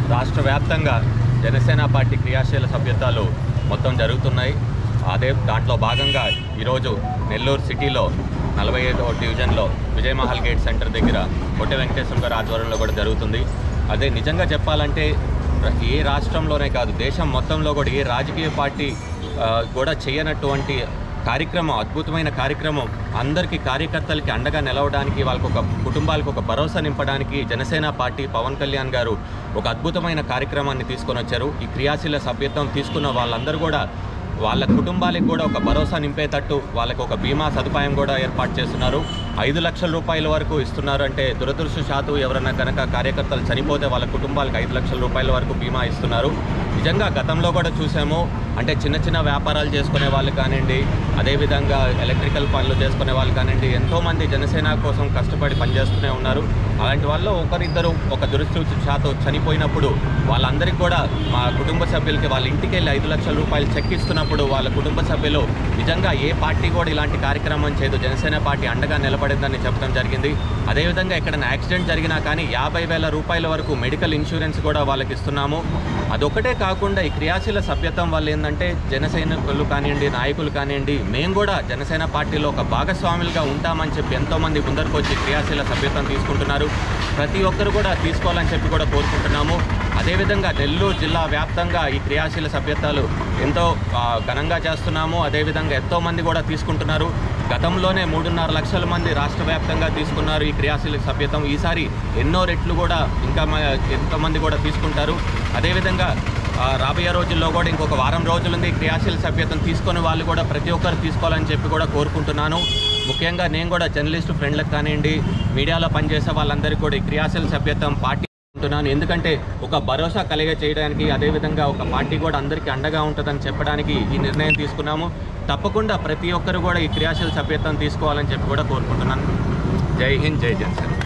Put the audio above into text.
రాష్ట్ర వ్యాప్తంగా జనసేన పార్టీ క్రియాశీల సభ్యత్వాలు మొత్తం జరుగుతున్నాయి అదే దాంట్లో భాగంగా ఈరోజు నెల్లూరు సిటీలో నలభై ఐదవ డివిజన్లో విజయమహల్ గేట్ సెంటర్ దగ్గర కొట్టె వెంకటేశ్వర గారి ఆధ్వర్యంలో కూడా జరుగుతుంది అదే నిజంగా చెప్పాలంటే ర- ఏ రాష్ట్రంలోనే కాదు దేశం మొత్తంలో కూడా ఏ రాజకీయ పార్టీ ఆ, కూడా చేయనటువంటి కార్యక్రమం అద్భుతమైన కార్యక్రమం అందరికీ కార్యకర్తలకి అండగా నిలవడానికి వాళ్ళకు ఒక కుటుంబాలకు ఒక భరోసా నింపడానికి జనసేన పార్టీ పవన్ కళ్యాణ్ గారు ఒక అద్భుతమైన కార్యక్రమాన్ని తీసుకొని వచ్చారు ఈ క్రియాశీల సభ్యత్వం తీసుకున్న వాళ్ళందరూ కూడా వాళ్ళ కుటుంబాలకు కూడా ఒక భరోసా నింపేటట్టు వాళ్ళకు ఒక బీమా సదుపాయం కూడా ఏర్పాటు చేస్తున్నారు ఐదు లక్షల రూపాయల వరకు ఇస్తున్నారు అంటే దురదృష్టశాతు ఎవరైనా కనుక కార్యకర్తలు చనిపోతే వాళ్ళ కుటుంబాలకు ఐదు లక్షల రూపాయల వరకు బీమా ఇస్తున్నారు నిజంగా గతంలో కూడా చూసాము అంటే చిన్న చిన్న వ్యాపారాలు చేసుకునే వాళ్ళు కానివ్వండి అదేవిధంగా ఎలక్ట్రికల్ పనులు చేసుకునే వాళ్ళు కానివ్వండి ఎంతోమంది జనసేన కోసం కష్టపడి పనిచేస్తూనే ఉన్నారు అలాంటి వాళ్ళు ఒకరిద్దరు ఒక దురదృష్టశాతం చనిపోయినప్పుడు వాళ్ళందరికీ కూడా మా కుటుంబ సభ్యులకి వాళ్ళ ఇంటికి వెళ్ళి ఐదు లక్షల రూపాయలు చెక్ ఇస్తున్నప్పుడు వాళ్ళ కుటుంబ సభ్యులు నిజంగా ఏ పార్టీ కూడా ఇలాంటి కార్యక్రమం చేయదు జనసేన పార్టీ అండగా నిలబడిందని చెప్పడం జరిగింది అదేవిధంగా ఎక్కడైనా యాక్సిడెంట్ జరిగినా కానీ యాభై వేల రూపాయల వరకు మెడికల్ ఇన్సూరెన్స్ కూడా వాళ్ళకి ఇస్తున్నాము అదొకటే కాకుండా ఈ క్రియాశీల సభ్యత్వం వల్ల ఏంటంటే జనసైనికులు కానివ్వండి నాయకులు కానివ్వండి మేము కూడా జనసేన పార్టీలో ఒక భాగస్వాములుగా ఉంటామని చెప్పి ఎంతోమంది ముందరకు వచ్చి క్రియాశీల సభ్యత్వం తీసుకుంటున్నారు ప్రతి ఒక్కరు కూడా తీసుకోవాలని చెప్పి కూడా కోరుకుంటున్నాము అదేవిధంగా నెల్లూరు జిల్లా వ్యాప్తంగా ఈ క్రియాశీల సభ్యత్వాలు ఎంతో ఆ, ఘనంగా చేస్తున్నాము అదేవిధంగా ఎంతో మంది కూడా తీసుకుంటున్నారు గతంలోనే మూడున్నర లక్షల మంది రాష్ట్ర వ్యాప్తంగా తీసుకున్నారు ఈ క్రియాశీల సభ్యత్వం ఈసారి ఎన్నో రెట్లు కూడా ఇంకా మ- ఎంతోమంది కూడా తీసుకుంటారు అదేవిధంగా ఆ, రాబోయే రోజుల్లో కూడా ఇంకొక వారం రోజులుంది ఈ క్రియాశీల సభ్యత్వం తీసుకుని వాళ్ళు కూడా ప్రతి ఒక్కరు తీసుకోవాలని చెప్పి కూడా కోరుకుంటున్నాను ముఖ్యంగా నేను కూడా జర్నలిస్టు ఫ్రెండ్లకు కానివ్వండి మీడియాలో పనిచేసే వాళ్ళందరికీ కూడా ఈ క్రియాశీల సభ్యత్వం పార్టీ ఉంటున్నాను ఎందుకంటే ఒక భరోసా కలిగే చేయడానికి అదేవిధంగా ఒక పార్టీ కూడా అందరికీ అండగా ఉంటుందని చెప్పడానికి ఈ నిర్ణయం తీసుకున్నాము తప్పకుండా ప్రతి ఒక్కరు కూడా ఈ క్రియాశీల సభ్యత్వం తీసుకోవాలని చెప్పి కూడా కోరుకుంటున్నాను జై హింద్ జై జనసేన